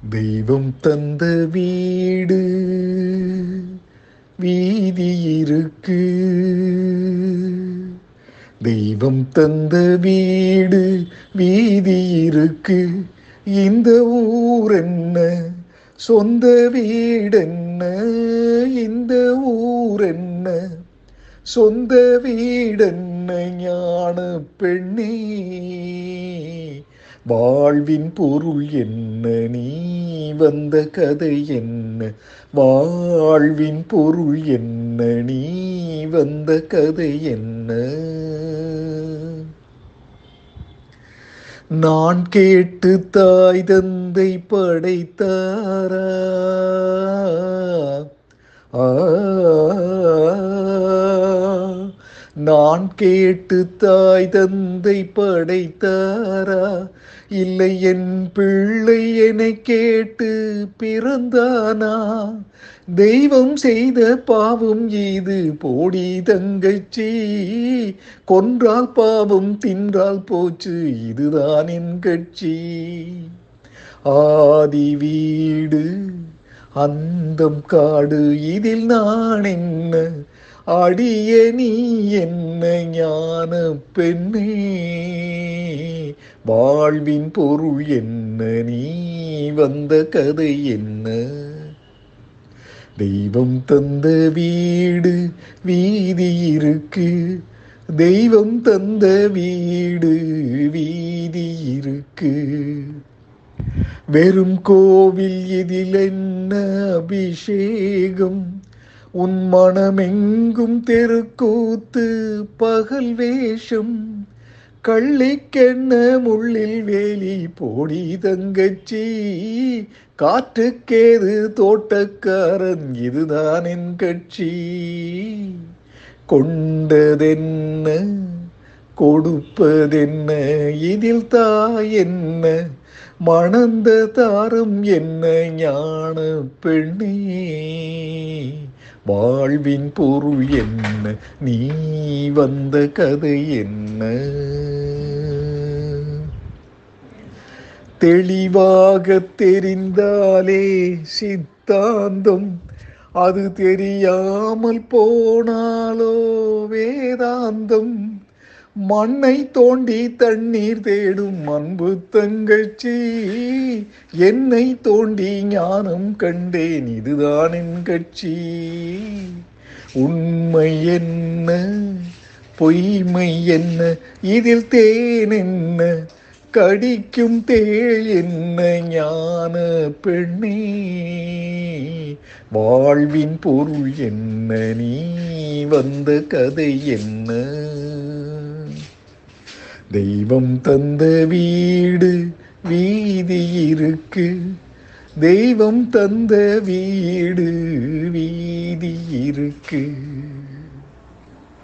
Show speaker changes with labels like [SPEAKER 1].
[SPEAKER 1] தெய்வம் தந்த வீடு வீதி இருக்கு தெய்வம் தந்த வீடு வீதி இருக்கு இந்த ஊர் என்ன சொந்த வீடென்ன இந்த ஊர் என்ன சொந்த வீடென்ன ஞான பெண்ணே வாழ்வின் பொருள் என்ன நீ வந்த கதை என்ன வாழ்வின் பொருள் என்ன நீ வந்த கதை என்ன நான் கேட்டு தாய் தந்தை படைத்தாரா ஆ, நான் கேட்டு தாய் தந்தை படைத்தாரா இல்லை என் பிள்ளை என்னை கேட்டு பிறந்தானா தெய்வம் செய்த பாவம் இது போடி தங்கச்சி கொன்றால் பாவம் தின்றால் போச்சு இதுதான் என் கட்சி ஆதி வீடு அந்தம் காடு இதில் நான் என்ன அடிய நீ என்ன ஞான பெண்ணே வாழ்வின் பொருள் என்ன நீ வந்த கதை என்ன தெய்வம் தந்த வீடு வீதி இருக்கு தெய்வம் தந்த வீடு வீதி இருக்கு வெறும் கோவில் இதில் என்ன அபிஷேகம் உன் மனமெங்கும் தெருக்கூத்து பகல் வேஷம் கள்ளிக்கென்ன முள்ளில் வேலி போடி தங்கச்சி காற்றுக்கேது தோட்டக்காரன் இதுதான் என் கட்சி கொண்டதென்ன கொடுப்பதென்ன இதில் தாய் என்ன மணந்த தாரம் என்ன ஞான பெண்ணே வாழ்வின் பொருள் என்ன நீ வந்த கதை என்ன தெளிவாக தெரிந்தாலே சித்தாந்தம் அது தெரியாமல் போனாலோ வேதாந்தம் மண்ணை தோண்டி தண்ணீர் தேடும் அன்பு தங்கச்சி என்னை தோண்டி ஞானம் கண்டேன் இதுதான் என் கட்சி உண்மை என்ன பொய்மை என்ன இதில் தேன் என்ன கடிக்கும் தேள் என்ன ஞான பெண்ணே வாழ்வின் பொருள் என்ன நீ வந்த கதை என்ன தெய்வம் தந்த வீடு வீதி இருக்கு தெய்வம் தந்த வீடு வீதி இருக்கு